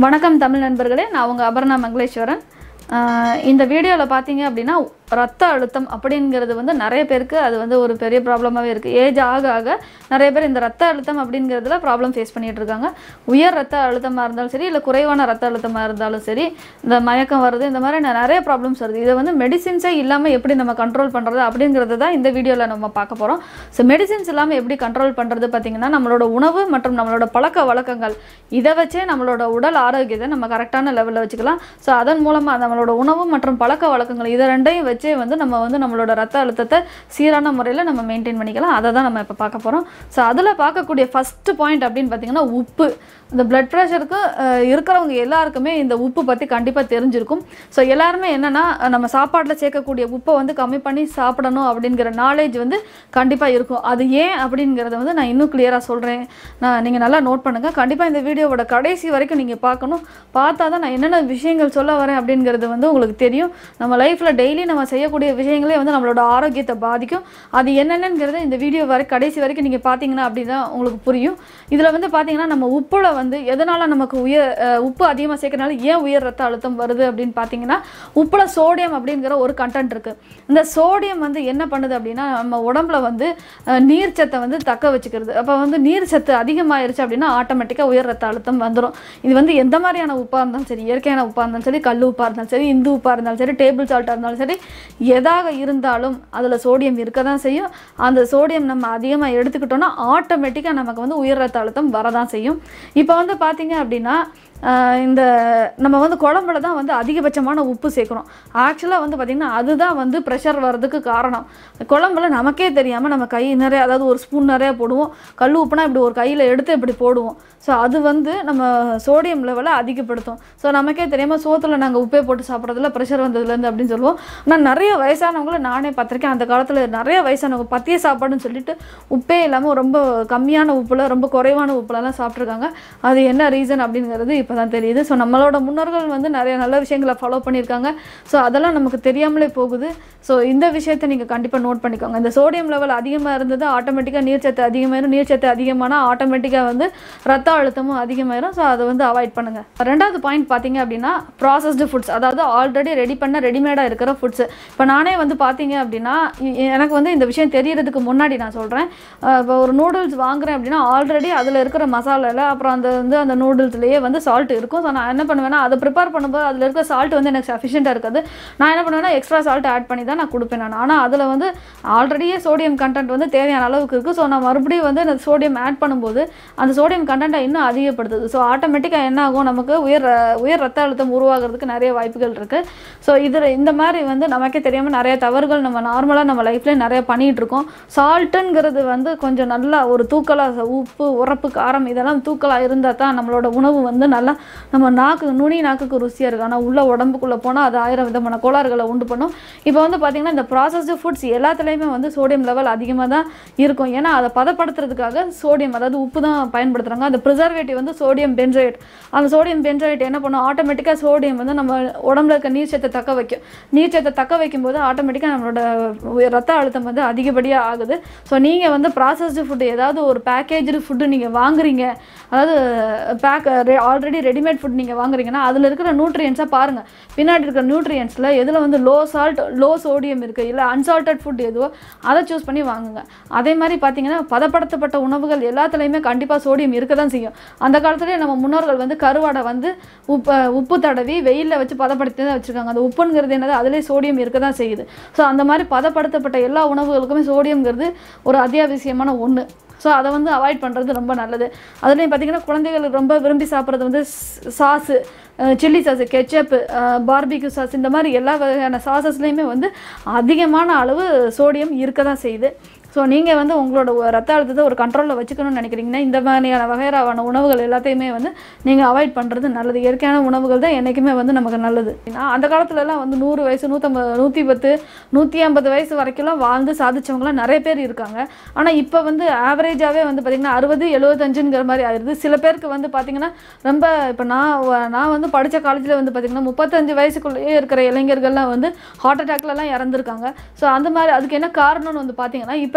வணக்கம் தமிழ் நண்பர்களே நான் உங்கள் அபர்ணா மங்களேஸ்வரன் ஆஹ் இந்த வீடியோவில் பார்த்தீங்க அப்படின்னா ரத்த அழுத்தம் அப்படிங்கிறது வந்து நிறைய பேருக்கு அது வந்து ஒரு பெரிய ப்ராப்ளமாகவே இருக்குது ஏஜ் ஆக ஆக நிறைய பேர் இந்த ரத்த அழுத்தம் அப்படிங்கிறதுல ப்ராப்ளம் ஃபேஸ் பண்ணிட்டு இருக்காங்க உயர் ரத்த அழுத்தமாக இருந்தாலும் சரி இல்லை குறைவான ரத்த அழுத்தமாக இருந்தாலும் சரி இந்த மயக்கம் வருது இந்த மாதிரி ந- நிறைய ப்ராப்ளம்ஸ் வருது இதை வந்து மெடிசின்ஸே இல்லாமல் எப்படி நம்ம கண்ட்ரோல் பண்ணுறது அப்படிங்கிறது தான் இந்த வீடியோவில் நம்ம பார்க்க போகிறோம் ஸோ மெடிசின்ஸ் இல்லாமல் எப்படி கண்ட்ரோல் பண்ணுறது பார்த்தீங்கன்னா நம்மளோட உணவு மற்றும் நம்மளோட பழக்க வழக்கங்கள் இதை வச்சே நம்மளோட உடல் ஆரோக்கியத்தை நம்ம கரெக்டான லெவலில் வச்சுக்கலாம் ஸோ அதன் மூலமாக நம்மளோட உணவு மற்றும் பழக்க வழக்கங்கள் இதை ரெண்டையும் வச்சே வந்து நம்ம வந்து நம்மளோட ரத்த அழுத்தத்தை சீரான முறையில் நம்ம மெயின்டைன் பண்ணிக்கலாம் அதை தான் நம்ம இப்போ பார்க்க போகிறோம் ஸோ அதில் பார்க்கக்கூடிய ஃபஸ்ட்டு பாயிண்ட் அப்படின்னு பார்த்தீங்கன்னா உப்பு இந்த பிளட் ப்ரெஷருக்கு இருக்கிறவங்க எல்லாருக்குமே இந்த உப்பு பற்றி கண்டிப்பாக தெரிஞ்சிருக்கும் ஸோ எல்லாருமே என்னென்னா நம்ம சாப்பாட்டில் சேர்க்கக்கூடிய உப்பை வந்து கம்மி பண்ணி சாப்பிடணும் அப்படிங்கிற நாலேஜ் வந்து கண்டிப்பாக இருக்கும் அது ஏன் அப்படிங்கிறத வந்து நான் இன்னும் கிளியராக சொல்கிறேன் நான் நீங்கள் நல்லா நோட் பண்ணுங்கள் கண்டிப்பாக இந்த வீடியோவோட கடைசி வரைக்கும் நீங்கள் பார்க்கணும் பார்த்தா தான் நான் என்னென்ன விஷயங்கள் சொல்ல வரேன் அப்படிங்கிறது வந்து உங்களுக்கு தெரியும் நம்ம லைஃப்பில் டெய்லி நம்ம செய்யக்கூடிய விஷயங்களே வந்து நம்மளோட ஆரோக்கியத்தை பாதிக்கும் அது என்னென்னங்கிறத இந்த வீடியோ வரை கடைசி வரைக்கும் நீங்கள் பார்த்தீங்கன்னா அப்படி தான் உங்களுக்கு புரியும் இதில் வந்து பார்த்தீங்கன்னா நம்ம உப்புல வந்து எதனால் நமக்கு உயர் அஹ், உப்பு அதிகமாக சேர்க்கறனால ஏன் உயர் ரத்த அழுத்தம் வருது அப்படின்னு பார்த்தீங்கன்னா உப்புல சோடியம் அப்படிங்கிற ஒரு கண்டென்ட் இருக்குது இந்த சோடியம் வந்து என்ன பண்ணுது அப்படின்னா நம்ம உடம்புல வந்து அஹ், நீர்ச்சத்தை வந்து தக்க வச்சுக்கிறது அப்போ வந்து நீர் சத்து அதிகமாயிருச்சு அப்படின்னா ஆட்டோமேட்டிக்காக உயர் ரத்த அழுத்தம் வந்துடும் இது வந்து எந்த மாதிரியான உப்பாக இருந்தாலும் சரி இயற்கையான உப்பாக இருந்தாலும் சரி கல் உப்பாக இருந்தாலும் சரி இந்து உப்பாக இருந்தாலும் சரி டேபிள் சால்ட்டாக இருந்தாலும் சரி எதாக இருந்தாலும் அதில் சோடியம் இருக்க தான் செய்யும் அந்த சோடியம் நம்ம அதிகமாக எடுத்துக்கிட்டோம்னா ஆட்டோமேட்டிக்காக நமக்கு வந்து உயர் ரத்த அழுத்தம் வரதான் செய்யும் இப்போ வந்து பார்த்தீங்க அப்படின்னா ஆஹ் இந்த நம்ம வந்து குழம்புல தான் வந்து அதிகபட்சமான உப்பு சேர்க்குறோம் ஆக்சுவலாக வந்து பார்த்திங்கன்னா அதுதான் வந்து ப்ரெஷர் வர்றதுக்கு காரணம் குழம்புல நமக்கே தெரியாமல் நம்ம கை நிறைய அதாவது ஒரு ஸ்பூன் நிறைய போடுவோம் கல் உப்புனா இப்படி ஒரு கையில் எடுத்து இப்படி போடுவோம் ஸோ அது வந்து நம்ம சோடியம் லெவலை அதிகப்படுத்தும் ஸோ நமக்கே தெரியாமல் சோத்தில் நாங்கள் உப்பே போட்டு சாப்பிட்றதுல ப்ரெஷர் வந்ததுலேருந்து அப்படின்னு சொல்லுவோம் ஆனால் நிறைய வயசானவங்கள நானே பார்த்துருக்கேன் அந்த காலத்தில் நிறைய வயசானவங்க பத்திய சாப்பாடுன்னு சொல்லிட்டு உப்பே இல்லாமல் ரொம்ப கம்மியான உப்புல ரொம்ப குறைவான உப்புலலாம் சாப்பிட்ருக்காங்க அது என்ன ரீசன் அப்படிங்கிறது இப்போ தான் தெரியுது ஸோ நம்மளோட முன்னோர்கள் வந்து நிறைய நல்ல விஷயங்களை ஃபாலோ பண்ணியிருக்காங்க ஸோ அதெல்லாம் நமக்கு தெரியாமலே போகுது ஸோ இந்த விஷயத்தை நீங்கள் கண்டிப்பாக நோட் பண்ணிக்கோங்க இந்த சோடியம் லெவல் அதிகமாக இருந்தது ஆட்டோமேட்டிக்காக நீர்ச்சத்து அதிகமாயிரும் நீர்ச்சத்து அதிகமானால் ஆட்டோமேட்டிக்காக வந்து ரத்த அழுத்தமும் அதிகமாயிரும் ஸோ அதை வந்து அவாய்ட் பண்ணுங்கள் ரெண்டாவது பாயிண்ட் பார்த்தீங்க அப்படின்னா ப்ராசஸ்டு ஃபுட்ஸ் அதாவது ஆல்ரெடி ரெடி பண்ண ரெடிமேடாக இருக்கிற ஃபுட்ஸ் இப்போ நானே வந்து பார்த்தீங்க அப்படின்னா இ- எனக்கு வந்து இந்த விஷயம் தெரியறதுக்கு முன்னாடி நான் சொல்கிறேன் இப்போ ஒரு நூடுல்ஸ் வாங்குறேன் அப்படின்னா ஆல்ரெடி அதில் இருக்கிற மசாலாவில் அப்புறம் அந்த வந்து அந்த நூடுல்ஸ்லேயே வந்து சால்ட் இருக்கும் ஸோ நான் என்ன பண்ணுவேன்னா அதை ப்ரிப்பேர் பண்ணும்போது அதில் இருக்க சால்ட் வந்து எனக்கு சஃபிஷியண்ட்டாக இருக்காது நான் என்ன பண்ணுவேன்னா எக்ஸ்ட்ரா சால்ட் ஆட் பண்ணி தான் நான் கொடுப்பேன் நான் ஆனால் அதில் வந்து ஆல்ரெடியே சோடியம் கண்டென்ட் வந்து தேவையான அளவுக்கு இருக்குது ஸோ நான் மறுபடியும் வந்து அந்த சோடியம் ஆட் பண்ணும்போது அந்த சோடியம் கண்டென்ட்டை இன்னும் அதிகப்படுத்துது ஸோ ஆட்டோமேட்டிக்காக என்ன ஆகும் நமக்கு உயர் ர- உயர் ரத்த அழுத்தம் உருவாகிறதுக்கு நிறைய வாய்ப்புகள் இருக்குது ஸோ இதில் இந்த மாதிரி வந்து நமக்கே தெரியாமல் நிறைய தவறுகள் நம்ம நார்மலாக நம்ம லைஃப்லேயே நிறைய பண்ணிகிட்டு இருக்கோம் சால்ட்டுங்கிறது வந்து கொஞ்சம் நல்லா ஒரு தூக்கலாக உப்பு உரப்பு காரம் இதெல்லாம் தூக்கலாக இருந்தால் தான் நம்மளோட உணவு வந்து நல்லா நம்ம நாக்கு நுனி நாக்குக்கு ருசியாக இருக்கும் ஆனால் உள்ள உடம்புக்குள்ளே போனால் அது ஆயிரம் விதமான கோளாறுகளை உண்டு பண்ணும் இப்போ வந்து பார்த்திங்கன்னா இந்த ப்ராசஸ்டு ஃபுட்ஸ் எல்லாத்துலேயுமே வந்து சோடியம் லெவல் அதிகமாக தான் இருக்கும் ஏன்னா அதை பதப்படுத்துறதுக்காக சோடியம் அதாவது உப்பு தான் பயன்படுத்துகிறாங்க அந்த ப்ரிசர்வேட்டிவ் வந்து சோடியம் பென்சோயேட் அந்த சோடியம் பென்சோயேட் என்ன பண்ணும் ஆட்டோமேட்டிக்காக சோடியம் வந்து நம்ம உடம்புல இருக்க நீர்ச்சத்தை தக்க வைக்கும் நீர்ச்சத்தை தக்க வைக்கும்போது ஆட்டோமேட்டிக்காக நம்மளோட உயர் ரத்த அழுத்தம் வந்து அதிகப்படியாக ஆகுது ஸோ நீங்கள் வந்து ப்ராசஸ்டு ஃபுட்டு ஏதாவது ஒரு பேக்கேஜ்டு ஃபுட்டு நீங்கள் வாங்குறீங்க அதாவது பேக் ஆல்ரெடி ரெடிமேட் ஃபுட் நீங்கள் வாங்குறீங்கன்னா அதில் இருக்கிற நியூட்ரியன்ஸாக பாருங்கள் பின்னாடி இருக்கிற நியூட்ரியன்ஸில் எதில் வந்து லோ சால்ட் லோ சோடியம் இருக்குது இல்லை அன்சால்ட்டட் ஃபுட் எதுவோ அதை சூஸ் பண்ணி வாங்குங்க அதே மாதிரி பார்த்தீங்கன்னா பதப்படுத்தப்பட்ட உணவுகள் எல்லாத்துலேயுமே கண்டிப்பாக சோடியம் இருக்க தான் செய்யும் அந்த காலத்துலேயே நம்ம முன்னோர்கள் வந்து கருவாடை வந்து உப்பு உப்பு தடவி வெயிலில் வச்சு பதப்படுத்தி தான் வச்சுருக்காங்க அந்த உப்புங்கிறது என்னது அதிலே சோடியம் இருக்க தான் செய்யுது ஸோ அந்த மாதிரி பதப்படுத்தப்பட்ட எல்லா உணவுகளுக்குமே சோடியம்ங்கிறது ஒரு அத்தியாவசியமான ஒன்று ஸோ அதை வந்து அவாய்ட் பண்ணுறது ரொம்ப நல்லது அதுலேயும் பார்த்தீங்கன்னா குழந்தைகள் ரொம்ப விரும்பி சாப்பிட்றது வந்து sauce chilli sauce ketchup barbecue sauce இந்த மாதிரி எல்லா வகையான சாசஸ்லேயுமே வந்து அதிகமான அளவு சோடியம் இருக்க தான் செய்யுது ஸோ நீங்கள் வந்து உங்களோட ஒ- ரத்த அழுத்தத்தை ஒரு கண்ட்ரோலில் வச்சுக்கணும்னு நினைக்கிறீங்கன்னா இந்த மாதிரியான வகைராவான உணவுகள் எல்லாத்தையுமே வந்து நீங்கள் அவாய்ட் பண்ணுறது நல்லது இயற்கையான உணவுகள் தான் என்றைக்குமே வந்து நமக்கு நல்லது ஏன்னா அந்த காலத்துலலாம் வந்து நூறு வயசு நூற்றம்பது நூற்றி பத்து நூற்றி ஐம்பது வயசு வரைக்கும்லாம் வாழ்ந்து சாதிச்சவங்களாம் நிறைய பேர் இருக்காங்க ஆனால் இப்போ வந்து ஆவரேஜாகவே வந்து பார்த்திங்கன்னா அறுபது எழுபத்தஞ்சுங்கிற மாதிரி ஆயிடுது சில பேருக்கு வந்து பார்த்திங்கன்னா ரொம்ப இப்போ நான் வ- நான் வந்து படித்த காலேஜில் வந்து பார்த்திங்கன்னா முப்பத்தஞ்சு வயசுக்குள்ளேயே இருக்கிற இளைஞர்கள்லாம் வந்து ஹார்ட் அட்டாக்லலாம் இறந்துருக்காங்க ஸோ அந்த மாதிரி அதுக்கு என்ன காரணம்னு வந்து பார்த்திங்கன்னா இப்போ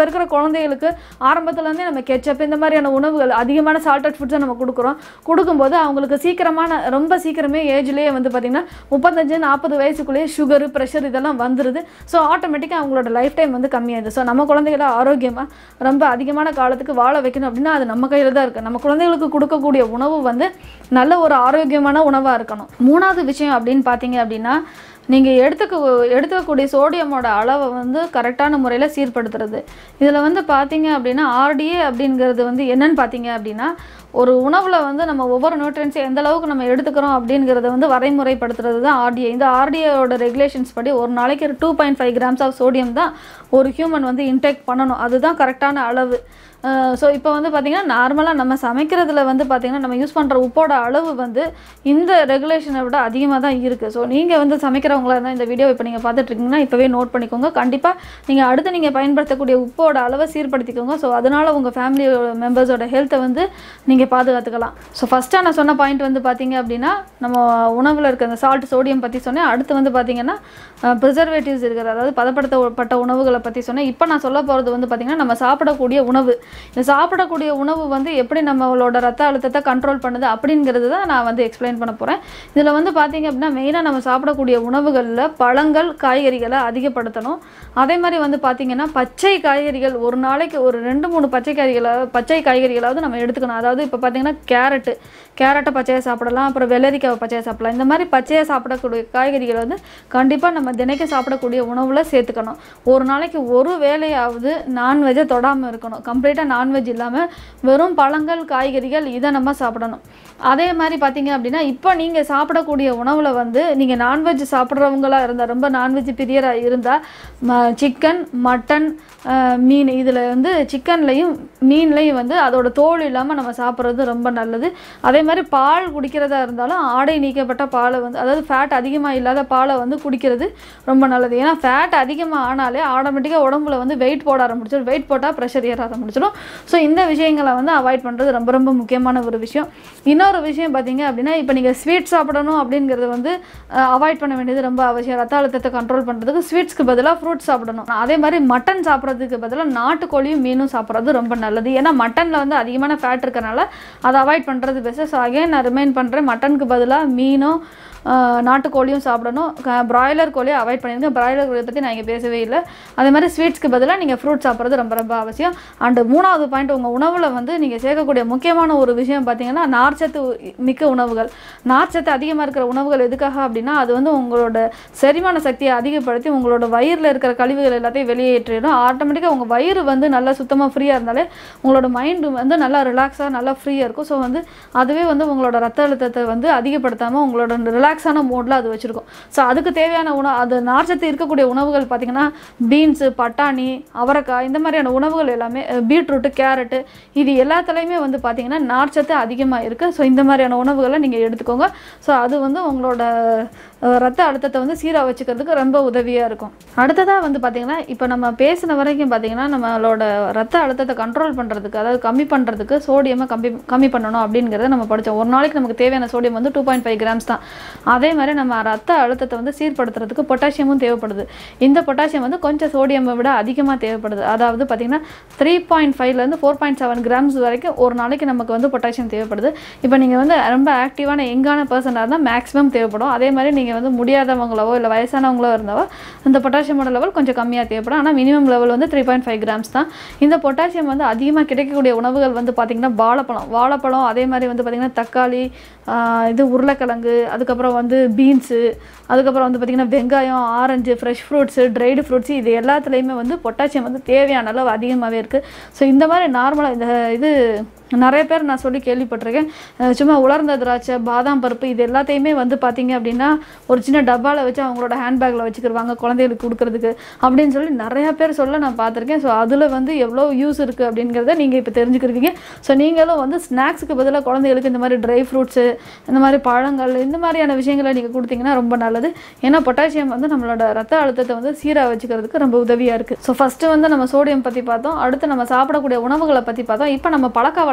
இருக்கிற குழந்தைகளுக்கு ஆரம்பத்துலேருந்தே நம்ம கெச்சப் இந்த மாதிரியான உணவுகள் அதிகமான சால்டட் ஃபுட்ஸை நம்ம கொடுக்குறோம் கொடுக்கும்போது அவங்களுக்கு சீக்கிரமான ரொம்ப சீக்கிரமே ஏஜ்லேயே வந்து பார்த்திங்கன்னா முப்பத்தஞ்சு நாற்பது வயசுக்குள்ளேயே சுகரு ப்ரெஷர் இதெல்லாம் வந்துடுது ஸோ ஆட்டோமேட்டிக்காக அவங்களோட லைஃப் டைம் வந்து கம்மியாகுது ஸோ நம்ம குழந்தைகளை ஆரோக்கியமாக ரொம்ப அதிகமான காலத்துக்கு வாழ வைக்கணும் அப்படின்னா அது நம்ம கையில் தான் இருக்குது நம்ம குழந்தைகளுக்கு கொடுக்கக்கூடிய உணவு வந்து நல்ல ஒரு ஆரோக்கியமான உணவாக இருக்கணும் மூணாவது விஷயம் அப்படின்னு பார்த்தீங்க அப்படின்னா நீங்கள் எடுத்துக்க எடுத்துக்கக்கூடிய சோடியமோட அளவை வந்து கரெக்டான முறையில் சீர்படுத்துறது இதில் வந்து பார்த்தீங்க அப்படின்னா ஆர்டிஏ அப்படிங்கிறது வந்து என்னன்னு பார்த்தீங்க அப்படின்னா ஒரு உணவில் வந்து நம்ம ஒவ்வொரு நியூட்ரியன்ஸையும் எந்த அளவுக்கு நம்ம எடுத்துக்கிறோம் அப்படிங்கிறத வந்து வரைமுறைப்படுத்துறது தான் ஆர்டிஏ இந்த ஆர்டிஏவோட ரெகுலேஷன்ஸ் படி ஒரு நாளைக்கு two point five grams of sodium தான் ஒரு ஹியூமன் வந்து இன்டேக் பண்ணணும் அதுதான் கரெக்டான அளவு ஸோ இப்போ வந்து பார்த்திங்கன்னா நார்மலாக நம்ம சமைக்கிறதுல வந்து பார்த்திங்கன்னா நம்ம யூஸ் பண்ணுற உப்போட அளவு வந்து இந்த ரெகுலேஷனை விட அதிகமாக தான் இருக்குது ஸோ நீங்கள் வந்து சமைக்கிறவங்களா இருந்தால் இந்த வீடியோ இப்போ நீங்கள் பார்த்துட்ருக்கீங்கன்னா இப்போவே நோட் பண்ணிக்கோங்க கண்டிப்பாக நீங்கள் அடுத்து நீங்கள் பயன்படுத்தக்கூடிய உப்போட அளவை சீர்படுத்திக்கோங்க ஸோ அதனால் உங்கள் ஃபேமிலி மெம்பர்ஸோட ஹெல்த்தை வந்து நீங்கள் பாதுகாத்துக்கலாம் ஸோ ஃபஸ்ட்டாக நான் சொன்ன பாயிண்ட் வந்து பார்த்தீங்க அப்படின்னா நம்ம உணவில் இருக்க அந்த சால்ட் சோடியம் பற்றி சொன்னேன் அடுத்து வந்து பார்த்தீங்கன்னா ப்ரிசர்வேட்டிவ்ஸ் இருக்கிற அதாவது பதப்படுத்தப்பட்ட உணவுகளை பற்றி சொன்னேன் இப்போ நான் சொல்ல போகிறது வந்து பார்த்திங்கன்னா நம்ம சாப்பிடக்கூடிய உணவு இந்த சாப்பிடக்கூடிய உணவு வந்து எப்படி நம்மளோட ரத்த அழுத்தத்தை கண்ட்ரோல் பண்ணுது அப்படிங்கிறது தான் நான் வந்து எக்ஸ்பிளைன் பண்ண போகிறேன் இதில் வந்து பார்த்தீங்க அப்படின்னா மெயினாக நம்ம சாப்பிடக்கூடிய உணவுகளில் பழங்கள் காய்கறிகளை அதிகப்படுத்தணும் அதே மாதிரி வந்து பார்த்திங்கன்னா பச்சை காய்கறிகள் ஒரு நாளைக்கு ஒரு ரெண்டு மூணு பச்சை காய்கறிகளை பச்சை காய்கறிகளாவது நம்ம எடுத்துக்கணும் அதாவது இப்போ பார்த்திங்கன்னா கேரட்டு கேரட்டை பச்சையாக சாப்பிடலாம் அப்புறம் வெள்ளரிக்காவை பச்சையாக சாப்பிடலாம் இந்த மாதிரி பச்சையாக சாப்பிடக்கூடிய காய்கறிகளை வந்து கண்டிப்பாக நம்ம தினைக்கும் சாப்பிடக்கூடிய உணவில் சேர்த்துக்கணும் ஒரு நாளைக்கு ஒரு வேலையாவது நான்வெஜ்ஜை தொடாமல் இருக்கணும் கம்ப்ளீட்டாக நான்வெஜ் இல்லாமல் வெறும் பழங்கள் காய்கறிகள் இதை நம்ம சாப்பிடணும் அதே மாதிரி பார்த்தீங்க அப்படின்னா இப்போ நீங்கள் சாப்பிடக்கூடிய உணவில் வந்து நீங்கள் நான்வெஜ் சாப்பிட்றவங்களா இருந்தால் ரொம்ப நான்வெஜ் பிரியராக இருந்தால் சிக்கன் மட்டன் மீன் இதில் வந்து சிக்கன்லையும் மீன்லையும் வந்து அதோட தோல் இல்லாமல் நம்ம சாப்பிட்றது ரொம்ப நல்லது அதே மாதிரி பால் குடிக்கிறதா இருந்தாலும் ஆடை நீக்கப்பட்ட பாலை வந்து அதாவது ஃபேட் அதிகமாக இல்லாத பாலை வந்து குடிக்கிறது ரொம்ப நல்லது ஏன்னா ஃபேட் அதிகமாக ஆனாலே ஆட்டோமேட்டிக்காக உடம்புல வந்து வெயிட் போட ஆரம்பிச்சிடும் வெயிட் போட்டால் ப்ரெஷர் ஏற ஆரம்பிச்சிடும் ஸோ இந்த விஷயங்களை வந்து அவாய்ட் பண்ணுறது ரொம்ப ரொம்ப முக்கியமான ஒரு விஷயம் இன்னொரு விஷயம் பார்த்தீங்க அப்படின்னா இப்போ நீங்கள் ஸ்வீட் சாப்பிடணும் அப்படிங்கிறது வந்து அவாய்ட் பண்ண வேண்டியது ரொம்ப அவசியம் ரத்த அழுத்தத்தை கண்ட்ரோல் பண்ணுறதுக்கு ஸ்வீட்ஸ்க்கு பதிலாக ஃப்ரூட்ஸ் சாப்பிடணும் அதே மாதிரி மட்டன் சாப்பிட்றதுக்கு பதிலாக நாட்டுக்கோழியும் மீனும் சாப்பிட்றது ரொம்ப நல்லது ஏன்னா மட்டனில் வந்து அதிகமான ஃபேட் இருக்கனால அதை அவாய்ட் பண்ணுறது பெஸ்ட்டு ஸோ அகைன் நான் ரிமைண்ட் பண்ணுறேன் மட்டனுக்கு பதிலாக மீனும் ஆஹ் நாட்டுக்கோழியும் சாப்பிடணும் பிராய்லர் கோழியை அவாய்ட் பண்ணிடுங்க பிராய்லர் கோழியை பற்றி நான் இங்கே பேசவே இல்லை அதே மாதிரி ஸ்வீட்ஸ்க்கு பதிலாக நீங்கள் ஃப்ரூட் சாப்பிட்றது ரொம்ப ரொம்ப அவசியம் அண்டு மூணாவது பாயிண்ட் உங்கள் உணவில் வந்து நீங்கள் சேர்க்கக்கூடிய முக்கியமான ஒரு விஷயம் பார்த்தீங்கன்னா நார்ச்சத்து மிக்க உணவுகள் நார்ச்சத்து அதிகமாக இருக்கிற உணவுகள் எதுக்காக அப்படின்னா அது வந்து உங்களோட செரிமான சக்தியை அதிகப்படுத்தி உங்களோட வயிறில் இருக்கிற கழிவுகள் எல்லாத்தையும் வெளியேற்றிடும் ஆட்டோமேட்டிக்காக உங்கள் வயிறு வந்து நல்லா சுத்தமாக ஃப்ரீயாக இருந்தாலே உங்களோட மைண்டு வந்து நல்லா ரிலாக்ஸாக நல்லா ஃப்ரீயாக இருக்கும் ஸோ வந்து அதுவே வந்து உங்களோட ரத்த அழுத்தத்தை வந்து அதிகப்படுத்தாமல் உங்களோட ரிலாக்ஸான மோடில் அது வச்சுருக்கும் ஸோ அதுக்கு தேவையான உணவு அது நார்ச்சத்து இருக்கக்கூடிய உணவுகள் பார்த்திங்கன்னா பீன்ஸு பட்டாணி அவரைக்காய் இந்த மாதிரியான உணவுகள் எல்லாமே பீட்ரூட்டு கேரட்டு இது எல்லாத்துலேயுமே வந்து பார்த்திங்கன்னா நார்ச்சத்து அதிகமாக இருக்குது ஸோ இந்த மாதிரியான உணவுகளை நீங்கள் எடுத்துக்கோங்க ஸோ அது வந்து உங்களோட அஹ், ரத்த அழுத்தத்தை வந்து சீராக வச்சுக்கிறதுக்கு ரொம்ப உதவியாக இருக்கும் அடுத்ததாக வந்து பார்த்திங்கன்னா இப்போ நம்ம பேசின வரைக்கும் பார்த்திங்கன்னா நம்மளோட ரத்த அழுத்தத்தை கண்ட்ரோல் பண்ணுறதுக்கு அதாவது கம்மி பண்ணுறதுக்கு சோடியமை கம்மி கம்மி பண்ணணும் அப்படிங்கிறத நம்ம படித்தோம் ஒரு நாளைக்கு நமக்கு தேவையான சோடியம் வந்து டூ பாயிண்ட் ஃபைவ் கிராம்ஸ் தான் அதே மாதிரி நம்ம ரத்த அழுத்தத்தை வந்து சீர்படுத்துறதுக்கு பொட்டாசியமும் தேவைப்படுது இந்த பொட்டாசியம் வந்து கொஞ்சம் சோடியமை விட அதிகமாக தேவைப்படுது அதாவது பார்த்திங்கன்னா த்ரீ பாயிண்ட் ஃபைவ்லேருந்து ஃபோர் பாயிண்ட் செவன் கிராம்ஸ் வரைக்கும் ஒரு நாளைக்கு நமக்கு வந்து பொட்டாசியம் தேவைப்படுது இப்போ நீங்கள் வந்து ரொம்ப ஆக்டிவான எங்கான பர்சனாக இருந்தால் மேக்ஸிமம் தேவைப்படும் அதே மாதிரி நீங்கள் வந்து முடியாதவங்களவோ இல்லை வயசானவங்களோ இருந்தாவோ இந்த பொட்டாசியமோட லெவல் கொஞ்சம் கம்மியாக தேவைப்படும் ஆனால் மினிமம் லெவல் வந்து த்ரீ பாயிண்ட் ஃபைவ் கிராம்ஸ் தான் இந்த பொட்டாசியம் வந்து அதிகமாக கிடைக்கக்கூடிய உணவுகள் வந்து பார்த்திங்கன்னா வாழைப்பழம் வாழைப்பழம் அதே மாதிரி வந்து பார்த்திங்கன்னா தக்காளி ஆஹ் இது உருளைக்கிழங்கு அதுக்கப்புறம் வந்து பீன்ஸு அதுக்கப்புறம் வந்து பார்த்திங்கன்னா வெங்காயம் orange fresh fruits dried fruits இது எல்லாத்துலேயுமே வந்து பொட்டாசியம் வந்து தேவையான அளவு அதிகமாகவே இருக்குது ஸோ இந்த மாதிரி நார்மலாக இந்த இது நிறைய பேர் நான் சொல்லி கேள்விப்பட்டிருக்கேன் அஹ் சும்மா உலர்ந்த திராட்சை பாதாம் பருப்பு இது எல்லாத்தையுமே வந்து பார்த்தீங்க அப்படின்னா ஒரு சின்ன டப்பாவில் வச்சு அவங்களோட ஹேண்ட்பேக்கில் வச்சுக்கிடுவாங்க குழந்தைகளுக்கு கொடுக்கறதுக்கு அப்படின்னு சொல்லி நிறையா பேர் சொல்ல நான் பார்த்துருக்கேன் ஸோ அதில் வந்து எவ்வளோ யூஸ் இருக்குது அப்படிங்கிறத நீங்கள் இப்போ தெரிஞ்சுக்கிருவீங்க ஸோ நீங்களும் வந்து ஸ்நாக்ஸுக்கு பதிலாக குழந்தைகளுக்கு இந்த மாதிரி ட்ரை ஃப்ரூட்ஸு இந்த மாதிரி பழங்கள் இந்த மாதிரியான விஷயங்களை நீங்கள் கொடுத்தீங்கன்னா ரொம்ப நல்லது ஏன்னா பொட்டாசியம் வந்து நம்மளோட ரத்த அழுத்தத்தை வந்து சீராக வச்சுக்கிறதுக்கு ரொம்ப உதவியாக இருக்குது ஸோ ஃபஸ்ட்டு வந்து நம்ம சோடியம் பற்றி பார்த்தோம் அடுத்து நம்ம சாப்பிடக்கூடிய உணவுகளை பற்றி பார்த்தோம் இப்போ நம்ம பழக்க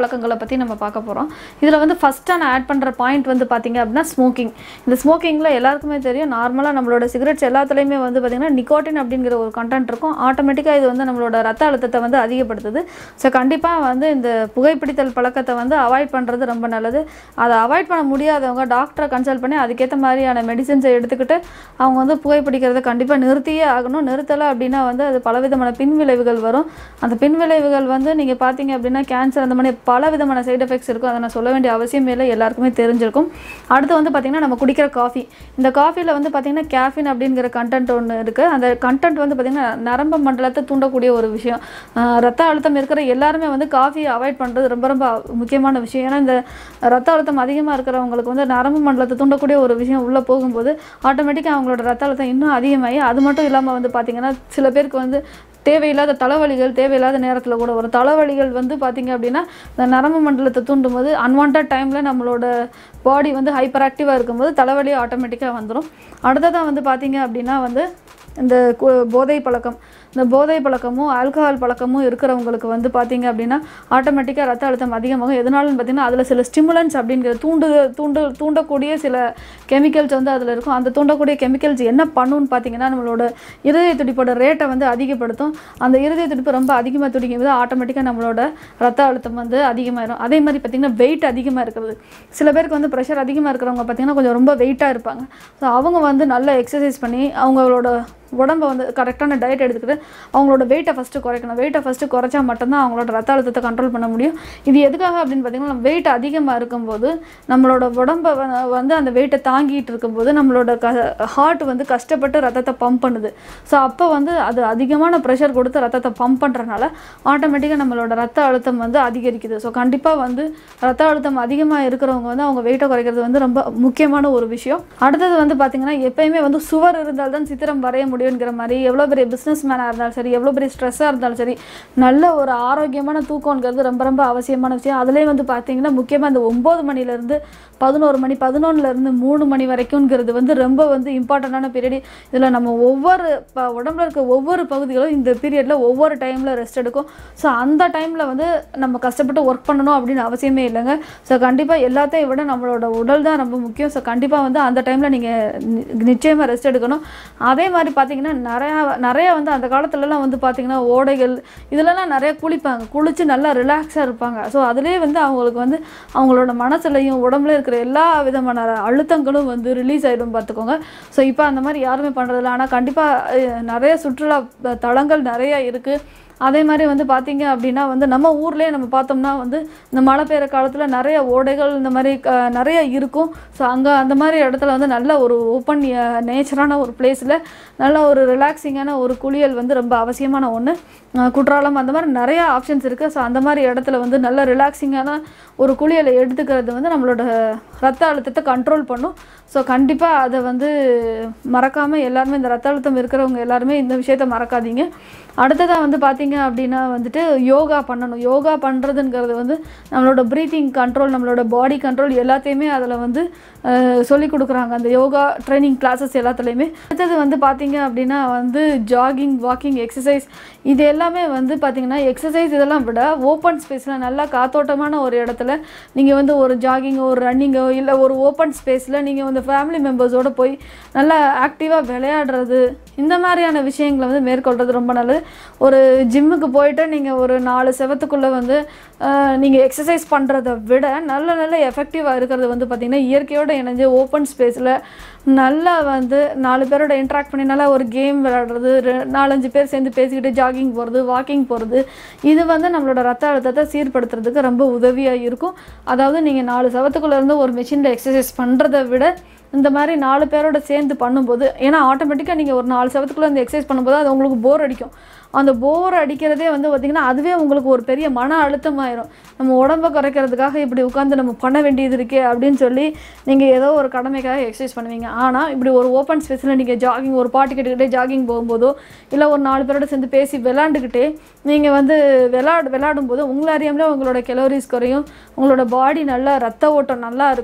பழக்கங்களை பற்றி நம்ம பார்க்க போகிறோம் இதில் வந்து ஃபஸ்ட்டாக நான் ஆட் பண்ணுற பாயிண்ட் வந்து பார்த்தீங்க அப்படின்னா ஸ்மோக்கிங் இந்த ஸ்மோக்கிங்கில் எல்லாருக்குமே தெரியும் நார்மலாக நம்மளோட சிகரெட்ஸ் எல்லாத்துலேயுமே வந்து பார்த்திங்கன்னா நிக்கோட்டின் அப்படிங்கிற ஒரு கண்டென்ட் இருக்கும் ஆட்டோமேட்டிக்காக இது வந்து நம்மளோட ரத்த அழுத்தத்தை வந்து அதிகப்படுத்துது ஸோ கண்டிப்பாக வந்து இந்த புகைப்பிடித்தல் பழக்கத்தை வந்து அவாய்ட் பண்ணுறது ரொம்ப நல்லது அதை அவாய்ட் பண்ண முடியாதவங்க டாக்டரை கன்சல்ட் பண்ணி அதுக்கேற்ற மாதிரியான மெடிசன்ஸை எடுத்துக்கிட்டு அவங்க வந்து புகைப்பிடிக்கிறத கண்டிப்பாக நிறுத்தியே ஆகணும் நிறுத்தலை அப்படின்னா வந்து அது பலவிதமான பின்விளைவுகள் வரும் அந்த பின்விளைவுகள் வந்து நீங்கள் பார்த்தீங்க அப்படின்னா கேன்சர் அந்த மாதிரி பல விதமான சைடு எஃபெக்ட்ஸ் இருக்கும் அதை நான் சொல்ல வேண்டிய அவசியம் இல்லை எல்லாருக்குமே தெரிஞ்சிருக்கும் அடுத்து வந்து பார்த்திங்கன்னா நம்ம குடிக்கிற காஃபி இந்த காஃபியில் வந்து பார்த்திங்கன்னா கேஃபின் அப்படிங்கிற கண்டென்ட் ஒன்று இருக்குது அந்த கண்டென்ட் வந்து பார்த்திங்கன்னா நரம்பு மண்டலத்தை தூண்டக்கூடிய ஒரு விஷயம் ஆஹ் ரத்த அழுத்தம் இருக்கிற எல்லாருமே வந்து காஃபியை அவாய்ட் பண்ணுறது ரொம்ப ரொம்ப முக்கியமான விஷயம் ஏன்னா இந்த ரத்த அழுத்தம் அதிகமாக இருக்கிறவங்களுக்கு வந்து நரம்பு மண்டலத்தை தூண்டக்கூடிய ஒரு விஷயம் உள்ளே போகும்போது ஆட்டோமேட்டிக்காக அவங்களோட ரத்த அழுத்தம் இன்னும் அதிகமாகி அது மட்டும் இல்லாமல் வந்து பார்த்திங்கன்னா சில பேருக்கு வந்து தேவையில்லாத தலைவலிகள் தேவையில்லாத நேரத்தில் கூட வரும் தலைவலிகள் வந்து பார்த்திங்க அப்படின்னா இந்த நரம்பு மண்டலத்தை தூண்டும் போது அன்வான்ட் டைமில் நம்மளோட பாடி வந்து ஹைப்பர் ஆக்டிவாக இருக்கும்போது தலைவலி ஆட்டோமேட்டிக்காக வந்துடும் அடுத்ததாக வந்து பார்த்திங்க அப்படின்னா வந்து இந்த கு- போதை பழக்கம் இந்த போதை பழக்கமும் ஆல்கஹால் பழக்கமும் இருக்கிறவங்களுக்கு வந்து பார்த்திங்க அப்படின்னா ஆட்டோமேட்டிக்காக ரத்த அழுத்தம் அதிகமாகும் எதனாலன்னு பார்த்தீங்கன்னா அதில் சில ஸ்டிமுலன்ஸ் அப்படிங்கிற தூண்டு தூண்டு தூண்டக்கூடிய சில கெமிக்கல்ஸ் வந்து அதில் இருக்கும் அந்த தூண்டக்கூடிய கெமிக்கல்ஸ் என்ன பண்ணுன்னு பார்த்தீங்கன்னா நம்மளோட இருதய துடிப்போட ரேட்டை வந்து அதிகப்படுத்தும் அந்த இருதய துடிப்பு ரொம்ப அதிகமாக துடிக்கும் போது ஆட்டோமேட்டிக்காக நம்மளோட ரத்த அழுத்தம் வந்து அதிகமாயிரும் அதே மாதிரி பார்த்திங்கன்னா வெயிட் அதிகமாக இருக்கிறது சில பேருக்கு வந்து ப்ரெஷர் அதிகமாக இருக்கிறவங்க பார்த்திங்கன்னா கொஞ்சம் ரொம்ப வெயிட்டாக இருப்பாங்க ஸோ அவங்க வந்து நல்ல எக்ஸசைஸ் பண்ணி அவங்களோட உடம்ப வந்து கரெக்டான டயட் எடுத்துக்கிட்டு அவங்களோட வெயிட்டை ஃபஸ்ட்டு குறைக்கணும் வெயிட்டை ஃபஸ்ட்டு குறைச்சா மட்டும்தான் அவங்களோட ரத்த அழுத்தத்தை கண்ட்ரோல் பண்ண முடியும் இது எதுக்காக அப்படின்னு பார்த்தீங்கன்னா நம்ம வெயிட் அதிகமாக இருக்கும்போது நம்மளோட உடம்ப வ- வந்து அந்த வெயிட்டை தாங்கிட்டு இருக்கும்போது நம்மளோட க ஹார்ட் வந்து கஷ்டப்பட்டு ரத்தத்தை பம்ப் பண்ணுது ஸோ அப்போ வந்து அது அதிகமான ப்ரெஷர் கொடுத்து ரத்தத்தை பம்ப் பண்ணுறனால ஆட்டோமேட்டிக்காக நம்மளோட ரத்த அழுத்தம் வந்து அதிகரிக்குது ஸோ கண்டிப்பாக வந்து ரத்த அழுத்தம் அதிகமாக இருக்கிறவங்க வந்து அவங்க வெயிட்டை குறைக்கிறது வந்து ரொம்ப முக்கியமான ஒரு விஷயம் அடுத்தது வந்து பார்த்திங்கன்னா எப்பயுமே வந்து சுவர் இருந்தால் தான் சித்திரம் வரைய முடியுங்கிற மாதிரி எவ்வளோ பெரிய பிஸ்னஸ் மேனாக இருந்தாலும் சரி எவ்வளோ பெரிய ஸ்ட்ரெஸ்ஸாக இருந்தாலும் சரி நல்ல ஒரு ஆரோக்கியமான தூக்கங்கிறது ரொம்ப ரொம்ப அவசியமான விஷயம் அதுலேயும் வந்து பார்த்திங்கன்னா முக்கியமாக இந்த ஒம்பது மணிலேருந்து பதினோரு மணி பதினொன்றுலேருந்து மூணு மணி வரைக்கும்ங்கிறது வந்து ரொம்ப வந்து இம்பார்ட்டண்ட்டான பீரியட் இதில் நம்ம ஒவ்வொரு ப உடம்புல இருக்க ஒவ்வொரு பகுதிகளும் இந்த பீரியடில் ஒவ்வொரு டைமில் ரெஸ்ட் எடுக்கும் ஸோ அந்த டைமில் வந்து நம்ம கஷ்டப்பட்டு ஒர்க் பண்ணணும் அப்படின்னு அவசியமே இல்லைங்க ஸோ கண்டிப்பாக எல்லாத்தையும் விட நம்மளோட உடல் தான் ரொம்ப முக்கியம் ஸோ கண்டிப்பாக வந்து அந்த டைமில் நீங்கள் நிச்சயமாக ரெஸ்ட் எடுக்கணும் அதே மாதிரி பார்த்தீங்கன்னா நிறையா நிறைய வந்து அந்த காலத்துலலாம் வந்து பார்த்தீங்கன்னா ஓடைகள் இதுலலாம் நிறைய குளிப்பாங்க குளித்து நல்லா ரிலாக்ஸாக இருப்பாங்க ஸோ அதுலேயே வந்து அவங்களுக்கு வந்து அவங்களோட மனசுலையும் உடம்புல இருக்கிற எல்லா விதமான அழுத்தங்களும் வந்து ரிலீஸ் ஆகிடும் பார்த்துக்கோங்க ஸோ இப்போ அந்த மாதிரி யாருமே பண்ணுறதில்ல ஆனால் கண்டிப்பாக நிறைய சுற்றுலா அஹ், தலங்கள் நிறைய இருக்குது அதே மாதிரி வந்து பார்த்தீங்க அப்படின்னா வந்து நம்ம ஊர்லேயே நம்ம பார்த்தோம்னா வந்து இந்த மழை பெய்கிற காலத்தில் நிறைய ஓடைகள் இந்த மாதிரி க- நிறைய இருக்கும் ஸோ அங்கே அந்த மாதிரி இடத்துல வந்து நல்ல ஒரு ஓப்பன் நேச்சரான ஒரு பிளேஸில் நல்ல ஒரு ரிலாக்ஸிங்கான ஒரு குளியல் வந்து ரொம்ப அவசியமான ஒன்று குற்றாலம் அந்த மாதிரி நிறைய ஆப்ஷன்ஸ் இருக்குது ஸோ அந்த மாதிரி இடத்துல வந்து நல்ல ரிலாக்ஸிங்கான ஒரு குளியலை எடுத்துக்கிறது வந்து நம்மளோட ரத்த அழுத்தத்தை கண்ட்ரோல் பண்ணும் ஸோ கண்டிப்பாக அதை வந்து மறக்காமல் எல்லாருமே இந்த ரத்த அழுத்தம் இருக்கிறவங்க எல்லாருமே இந்த விஷயத்த மறக்காதீங்க அடுத்ததாக வந்து பார்த்தீங்க அப்படின்னா வந்துட்டு யோகா பண்ணணும் யோகா பண்ணுறதுங்கிறது வந்து நம்மளோட ப்ரீத்திங் கண்ட்ரோல் நம்மளோட பாடி கண்ட்ரோல் எல்லாத்தையுமே அதில் வந்து சொல்லி கொடுக்குறாங்க அந்த யோகா ட்ரைனிங் கிளாஸஸ் எல்லாத்துலேயுமே அடுத்தது வந்து பார்த்தீங்க அப்படின்னா வந்து ஜாகிங் வாக்கிங் எக்ஸசைஸ் இது எல்லாமே வந்து பார்த்தீங்கன்னா எக்ஸசைஸ் இதெல்லாம் விட ஓப்பன் ஸ்பேஸில் நல்லா காத்தோட்டமான ஒரு இடத்துல நீங்கள் வந்து ஒரு ஜாகிங்கோ ஒரு ரன்னிங்கோ இல்லை ஒரு ஓப்பன் ஸ்பேஸில் நீங்கள் வந்து ஃபேமிலி மெம்பர்ஸோடு போய் நல்லா ஆக்டிவாக விளையாடுறது இந்த மாதிரியான விஷயங்களை வந்து மேற்கொள்கிறது ரொம்ப நல்லது ஒரு ஜிம்முக்கு போயிட்டு நீங்கள் ஒரு நாலு செவத்துக்குள்ளே வந்து நீங்கள் எக்ஸசைஸ் பண்ணுறத விட நல்ல நல்ல எஃபெக்டிவாக இருக்கிறது வந்து பார்த்திங்கன்னா இயற்கையோடு இணைஞ்சு ஓப்பன் ஸ்பேஸில் நல்லா வந்து நாலு பேரோட இன்ட்ராக்ட் பண்ணி நல்லா ஒரு கேம் விளையாடுறது ரெ- நாலஞ்சு பேர் சேர்ந்து பேசிக்கிட்டு ஜாகிங் போகிறது வாக்கிங் போகிறது இது வந்து நம்மளோட ரத்த அழுத்தத்தை சீர்படுத்துறதுக்கு ரொம்ப உதவியாக இருக்கும் அதாவது நீங்கள் நாலு செவத்துக்குள்ளே இருந்து ஒரு மிஷினில் எக்ஸசைஸ் பண்ணுறதை விட இந்த மாதிரி நாலு பேரோட சேர்ந்து பண்ணும்போது ஏன்னா ஆட்டோமேட்டிக்காக நீங்கள் ஒரு நாலு செவத்துக்குள்ளே வந்து எக்ஸசைஸ் பண்ணும்போது அது உங்களுக்கு போர் அடிக்கும் அந்த போர் அடிக்கிறதே வந்து பார்த்திங்கன்னா அதுவே உங்களுக்கு ஒரு பெரிய மன அழுத்தமாயிரும் நம்ம உடம்ப குறைக்கிறதுக்காக இப்படி உட்காந்து நம்ம பண்ண வேண்டியது இருக்கே அப்படின்னு சொல்லி நீங்கள் ஏதோ ஒரு கடமைக்காக எக்ஸசைஸ் பண்ணுவீங்க ஆனால் இப்படி ஒரு ஓப்பன் ஸ்பேஸில் நீங்கள் ஜாகிங் ஒரு பாட்டு கேட்டுக்கிட்டே ஜாகிங் போகும்போதோ இல்லை ஒரு நாலு பேரோட சேர்ந்து பேசி விளாண்டுக்கிட்டே நீங்கள் வந்து விளாடு விளாடும் போது உங்களை அறியாமலே உங்களோட கெலோரிஸ் குறையும் உங்களோட பாடி நல்லா ரத்த ஓட்டம் நல்லா இருக்கும்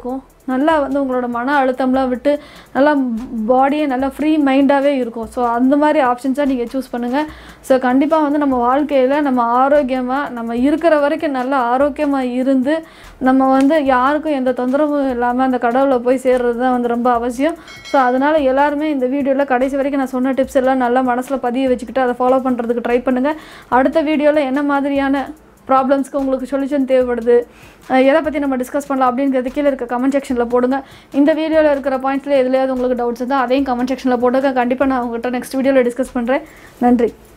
நல்லா வந்து உங்களோட மன அழுத்தம்லாம் விட்டு நல்லா பாடியே நல்லா ஃப்ரீ மைண்டாகவே இருக்கும் ஸோ அந்த மாதிரி ஆப்ஷன்ஸாக நீங்கள் சூஸ் பண்ணுங்கள் ஸோ கண்டிப்பாக வந்து நம்ம வாழ்க்கையில் நம்ம ஆரோக்கியமாக நம்ம இருக்கிற வரைக்கும் நல்லா ஆரோக்கியமாக இருந்து நம்ம வந்து யாருக்கும் எந்த தொந்தரவும் இல்லாமல் அந்த கடவுளை போய் சேர்றது தான் வந்து ரொம்ப அவசியம் ஸோ அதனால் எல்லாருமே இந்த வீடியோவில் கடைசி வரைக்கும் நான் சொன்ன டிப்ஸ் எல்லாம் நல்லா மனசில் பதிய வச்சுக்கிட்டு அதை ஃபாலோ பண்ணுறதுக்கு ட்ரை பண்ணுங்கள் அடுத்த வீடியோவில் என்ன மாதிரியான ப்ராப்ளம்ஸ்க்கு உங்களுக்கு சொல்யூஷன் தேவைப்படுது அஹ் எதை பற்றி நம்ம டிஸ்கஸ் பண்ணலாம் அப்படிங்கிறது கீழே இருக்க கமெண்ட் செக்ஷனில் போடுங்க இந்த வீடியோவில் இருக்கிற பாயிண்ட்ஸில் எதுலையாவது உங்களுக்கு டவுட்ஸ் இருந்தால் அதையும் கமெண்ட் செக்ஷனில் போடுங்க கண்டிப்பாக நான் உங்கள்கிட்ட நெக்ஸ்ட் வீடியோவில் டிஸ்கஸ் பண்ணுறேன் நன்றி